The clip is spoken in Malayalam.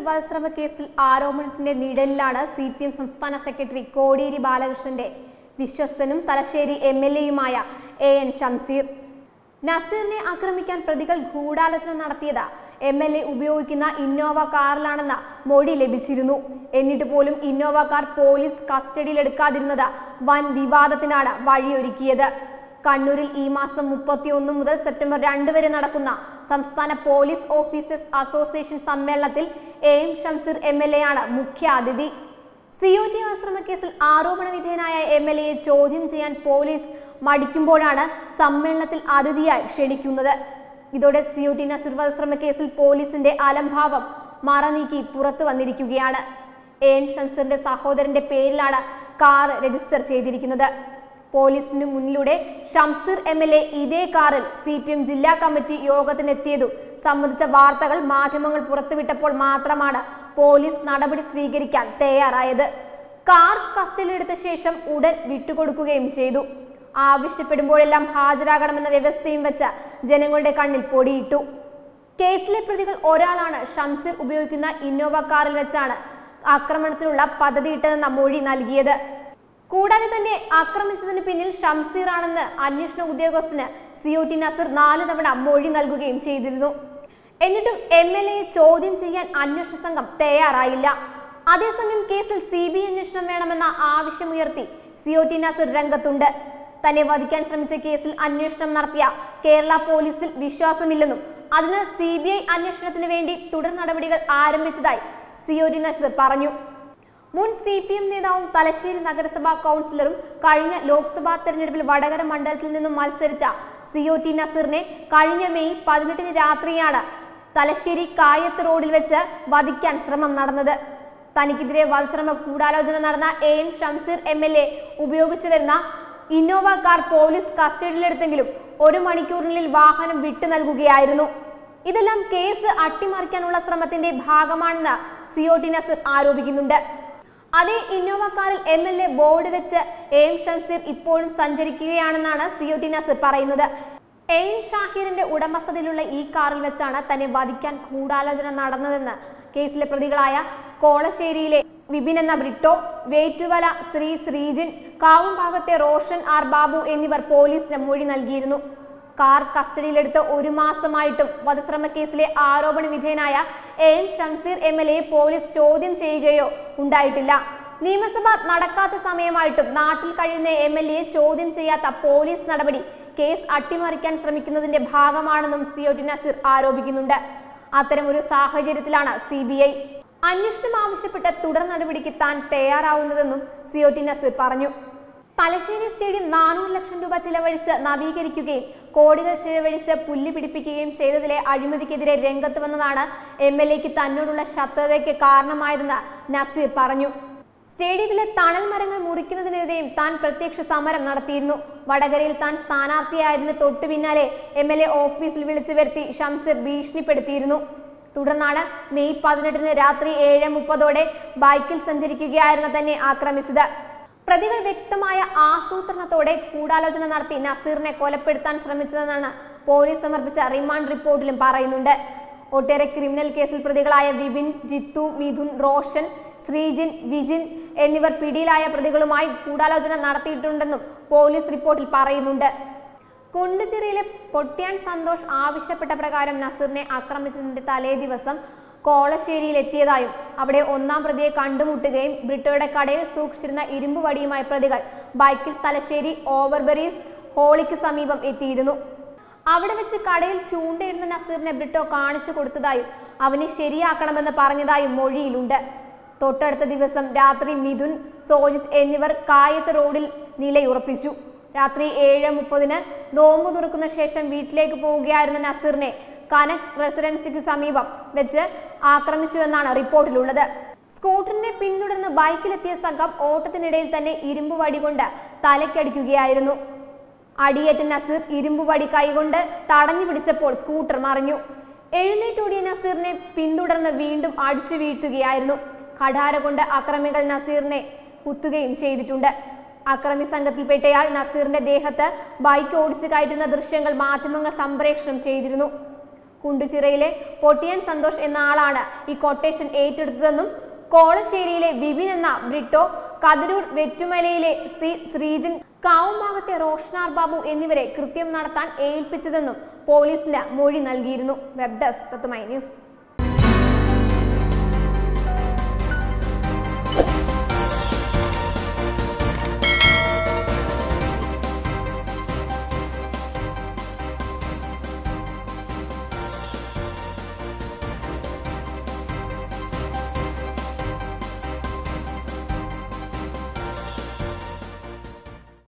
വധശ്രമ കേസിൽ ആരോപണത്തിന്റെ നിഴലിലാണ് സി പി എം സംസ്ഥാന സെക്രട്ടറി കോടിയേരി ബാലകൃഷ്ണന്റെ വിശ്വസ്തനും തലശ്ശേരി എം എൽ എയുമായ എ എൻ ഷംസീർ നസീറിനെ ആക്രമിക്കാൻ പ്രതികൾ ഗൂഢാലോചന നടത്തിയത് എം എൽ എ ഉപയോഗിക്കുന്ന ഇന്നോവ കാറിലാണെന്ന മൊഴി ലഭിച്ചിരുന്നു എന്നിട്ട് പോലും ഇന്നോവ കാർ പോലീസ് കസ്റ്റഡിയിലെടുക്കാതിരുന്നത് വൻ വിവാദത്തിനാണ് വഴിയൊരുക്കിയത് കണ്ണൂരിൽ ഈ മാസം മുപ്പത്തിയൊന്ന് മുതൽ സെപ്റ്റംബർ രണ്ട് വരെ നടക്കുന്ന സംസ്ഥാന പോലീസ് ഓഫീസേഴ്സ് അസോസിയേഷൻ സമ്മേളനത്തിൽ A M Shamseer M L A ആണ് മുഖ്യ അതിഥി സി ഒ ടി ആശ്രമ കേസിൽ ആരോപണ വിധേയനായ എം എൽ എയെ ചോദ്യം ചെയ്യാൻ പോലീസ് മടിക്കുമ്പോഴാണ് സമ്മേളനത്തിൽ അതിഥിയായി ക്ഷണിക്കുന്നത് ഇതോടെ സി ഒ ടി നസീർ വധശ്രമ കേസിൽ പോലീസിന്റെ അലംഭാവം മറനീക്കി പുറത്തു വന്നിരിക്കുകയാണ് എ എൻ ഷംസീറിന്റെ സഹോദരന്റെ പേരിലാണ് കാർ രജിസ്റ്റർ ചെയ്തിരിക്കുന്നത് പോലീസിന് മുന്നിലൂടെ ഷംസീർ എം എൽ എ ഇതേ കാറിൽ സി പി എം ജില്ലാ കമ്മിറ്റി യോഗത്തിനെത്തിയതു സംബന്ധിച്ച വാർത്തകൾ മാധ്യമങ്ങൾ പുറത്തുവിട്ടപ്പോൾ മാത്രമാണ് പോലീസ് നടപടി സ്വീകരിക്കാൻ തയ്യാറായത് കാർ കസ്റ്റഡിയിലെടുത്ത ശേഷം ഉടൻ വിട്ടുകൊടുക്കുകയും ചെയ്തു ആവശ്യപ്പെടുമ്പോഴെല്ലാം ഹാജരാകണമെന്ന വ്യവസ്ഥയും വെച്ച് ജനങ്ങളുടെ കണ്ണിൽ പൊടിയിട്ടു കേസിലെ പ്രതികൾ ഒരാളാണ് ഷംസീർ ഉപയോഗിക്കുന്ന ഇന്നോവ കാറിൽ വെച്ചാണ് ആക്രമണത്തിനുള്ള പദ്ധതിയിട്ടതെന്ന മൊഴി നൽകിയത് കൂടാതെ തന്നെ ആക്രമിച്ചതിന് പിന്നിൽ ഷംസീർ ആണെന്ന് അന്വേഷണ ഉദ്യോഗസ്ഥന് സി ഒ ടി നസീർ നാല് തവണ മൊഴി നൽകുകയും ചെയ്തിരുന്നു എന്നിട്ടും എം എൽ എയെ ചോദ്യം ചെയ്യാൻ അന്വേഷണ സംഘം തയ്യാറായില്ല അതേസമയം കേസിൽ സി ബി ഐ അന്വേഷണം വേണമെന്ന ആവശ്യമുയർത്തി സി ഒ ടി നസീർ രംഗത്തുണ്ട് തന്നെ വധിക്കാൻ ശ്രമിച്ച കേസിൽ അന്വേഷണം നടത്തിയ കേരള പോലീസിൽ വിശ്വാസമില്ലെന്നും അതിനാൽ സി ബി ഐ അന്വേഷണത്തിന് വേണ്ടി തുടർ നടപടികൾ ആരംഭിച്ചതായി സി ഒ ടി നസീർ പറഞ്ഞു മുൻ സി പി എം നേതാവും തലശ്ശേരി നഗരസഭാ കൗൺസിലറും കഴിഞ്ഞ ലോക്സഭാ തെരഞ്ഞെടുപ്പിൽ വടകര മണ്ഡലത്തിൽ നിന്നും മത്സരിച്ച സി ഒ ടി നസീറിനെ കഴിഞ്ഞ മെയ് പതിനെട്ടിന് രാത്രിയാണ് തലശ്ശേരി കായത്ത് റോഡിൽ വെച്ച് വധിക്കാൻ ശ്രമം നടന്നത് തനിക്കെതിരെ വധശ്രമ ഗൂഢാലോചന നടന്ന A N Shamseer M L A ഉപയോഗിച്ചു വരുന്ന ഇന്നോവ കാർ പോലീസ് കസ്റ്റഡിയിലെടുത്തെങ്കിലും ഒരു മണിക്കൂറിനുള്ളിൽ വാഹനം വിട്ടു നൽകുകയായിരുന്നു ഇതെല്ലാം കേസ് അട്ടിമറിക്കാനുള്ള ശ്രമത്തിന്റെ ഭാഗമാണെന്ന് സി ഒ ടി നസീർ ആരോപിക്കുന്നുണ്ട് അതേ ഇന്നോവ കാറിൽ എം എൽ എ ബോർഡ് വെച്ച് എ എം ഷംസീർ ഇപ്പോഴും സഞ്ചരിക്കുകയാണെന്നാണ് സി ഒ ടി നസീർ പറയുന്നത് എ എൻ ഷാഹിറിന്റെ ഉടമസ്ഥതയിലുള്ള ഈ കാറിൽ വെച്ചാണ് തന്നെ വധിക്കാൻ ഗൂഢാലോചന നടന്നതെന്ന് കേസിലെ പ്രതികളായ കോളശ്ശേരിയിലെ വിപിൻ എന്ന ബ്രിട്ടോ വേറ്റുവല ശ്രീ ശ്രീജിൻ കാവും ഭാഗത്തെ റോഷൻ ആർ ബാബു എന്നിവർ പോലീസിന് മൊഴി നൽകിയിരുന്നു കാർ കസ്റ്റഡിയിലെടുത്ത് ഒരു മാസമായിട്ടും വധശ്രമ കേസിലെ ആരോപണ വിധേയനായ A M Shamseer M L A police ചോദ്യം ചെയ്യുകയോ ഉണ്ടായിട്ടില്ല നിയമസഭ നടക്കാത്ത സമയമായിട്ടും നാട്ടിൽ കഴിയുന്ന എം എൽ എ ചോദ്യം ചെയ്യാത്ത പോലീസ് നടപടി കേസ് അട്ടിമറിക്കാൻ ശ്രമിക്കുന്നതിന്റെ ഭാഗമാണെന്നും സി ഒ ടി നസീർ ആരോപിക്കുന്നുണ്ട് അത്തരമൊരു സാഹചര്യത്തിലാണ് സി ബി ഐ അന്വേഷണം ആവശ്യപ്പെട്ട തുടർ നടപടിക്ക് താൻ തയ്യാറാവുന്നതെന്നും സി ഒ ടി നസീർ പറഞ്ഞു തലശ്ശേരി സ്റ്റേഡിയം നാനൂറ് ലക്ഷം രൂപ ചിലവഴിച്ച് നവീകരിക്കുകയും കോടികൾ ചിലവഴിച്ച് പുല്ല് പിടിപ്പിക്കുകയും ചെയ്തതിലെ അഴിമതിക്കെതിരെ രംഗത്ത് വന്നതാണ് എം എൽ എക്ക് തന്നോടുള്ള ശത്രുതയ്ക്ക് കാരണമായതെന്ന് നസീർ പറഞ്ഞു സ്റ്റേഡിയത്തിലെ തണൽ മരങ്ങൾ മുറിക്കുന്നതിനെതിരെയും താൻ പ്രത്യക്ഷ സമരം നടത്തിയിരുന്നു വടകരയിൽ താൻ സ്ഥാനാർത്ഥിയായതിന് തൊട്ടു പിന്നാലെ എം എൽ എ ഓഫീസിൽ വിളിച്ചു വരുത്തി ഷംസീർ ഭീഷണിപ്പെടുത്തിയിരുന്നു തുടർന്നാണ് മെയ് പതിനെട്ടിന് രാത്രി ഏഴ് മുപ്പതോടെ ബൈക്കിൽ സഞ്ചരിക്കുകയായിരുന്ന തന്നെ ആക്രമിച്ചത് പ്രതികൾ വ്യക്തമായ ആസൂത്രണത്തോടെ ഗൂഢാലോചന നടത്തി നസീറിനെ കൊലപ്പെടുത്താൻ ശ്രമിച്ചതെന്നാണ് പോലീസ് സമർപ്പിച്ച റിമാൻഡ് റിപ്പോർട്ടിലും പറയുന്നുണ്ട് ഒട്ടേറെ ക്രിമിനൽ കേസിൽ പ്രതികളായ വിപിൻ ജിത്തു മിഥുൻ റോഷൻ ശ്രീജിൻ വിജിൻ എന്നിവർ പിടിയിലായ പ്രതികളുമായി ഗൂഢാലോചന നടത്തിയിട്ടുണ്ടെന്നും പോലീസ് റിപ്പോർട്ടിൽ പറയുന്നുണ്ട് കുണ്ടുചിറയിലെ പൊട്ടിയാൻ സന്തോഷ് ആവശ്യപ്പെട്ട പ്രകാരം നസീറിനെ ആക്രമിച്ചതിന്റെ തലേ ദിവസം കോളശ്ശേരിയിൽ എത്തിയതായും അവിടെ ഒന്നാം പ്രതിയെ കണ്ടുമുട്ടുകയും ബ്രിട്ടോയുടെ കടയിൽ സൂക്ഷിച്ചിരുന്ന ഇരുമ്പ് വടിയുമായി പ്രതികൾ ബൈക്കിൽ തലശ്ശേരി ഓവർബറീസ് ഹോളിക്ക് സമീപം എത്തിയിരുന്നു അവിടെ വെച്ച് കടയിൽ ചൂണ്ടയിടുന്ന നസീറിനെ ബ്രിട്ടോ കാണിച്ചു കൊടുത്തതായും അവനെ ശരിയാക്കണമെന്ന് പറഞ്ഞതായും മൊഴിയിലുണ്ട് തൊട്ടടുത്ത ദിവസം രാത്രി മിഥുൻ സോജിത് എന്നിവർ കായത്ത് റോഡിൽ നിലയുറപ്പിച്ചു രാത്രി ഏഴ് മുപ്പതിന് നോമ്പ് തുറക്കുന്ന ശേഷം വീട്ടിലേക്ക് പോവുകയായിരുന്ന നസീറിനെ കനക് റെസിഡൻസിക്ക് സമീപം വെച്ച് ആക്രമിച്ചുവെന്നാണ് റിപ്പോർട്ടിലുള്ളത് സ്കൂട്ടറിനെ പിന്തുടർന്ന് ബൈക്കിലെത്തിയ സംഘം ഓട്ടത്തിനിടയിൽ തന്നെ ഇരുമ്പ് വടി കൊണ്ട് തലയ്ക്കടിക്കുകയായിരുന്നു അടിയേറ്റ നസീർ ഇരുമ്പ് വടി കൈകൊണ്ട് തടഞ്ഞു പിടിച്ചപ്പോൾ സ്കൂട്ടർ മറിഞ്ഞു എഴുന്നേറ്റോടിയ നസീറിനെ പിന്തുടർന്ന് വീണ്ടും അടിച്ചു വീഴ്ത്തുകയായിരുന്നു കഠാര കൊണ്ട് അക്രമികൾ നസീറിനെ കുത്തുകയും ചെയ്തിട്ടുണ്ട് അക്രമി സംഘത്തിൽപ്പെട്ടയാൾ നസീറിന്റെ ദേഹത്ത് ബൈക്ക് ഓടിച്ചു കയറ്റുന്ന ദൃശ്യങ്ങൾ മാധ്യമങ്ങൾ സംപ്രേഷണം ചെയ്തിരുന്നു കുണ്ടുചിറയിലെ പൊട്ടിയൻ സന്തോഷ് എന്ന ആളാണ് ഈ കൊട്ടേഷൻ ഏറ്റെടുത്തതെന്നും കോളശ്ശേരിയിലെ വിപിൻ എന്ന ബ്രിട്ടോ കതിരൂർ വെറ്റുമലയിലെ സി ശ്രീജിൻ കാവുംഭാഗത്തെ റോഷനാർ ബാബു എന്നിവരെ കൃത്യം നടത്താൻ ഏൽപ്പിച്ചതെന്നും പോലീസിന് മൊഴി നൽകിയിരുന്നു വെബ് ഡെസ്ക് തത്തുമൈ ന്യൂസ്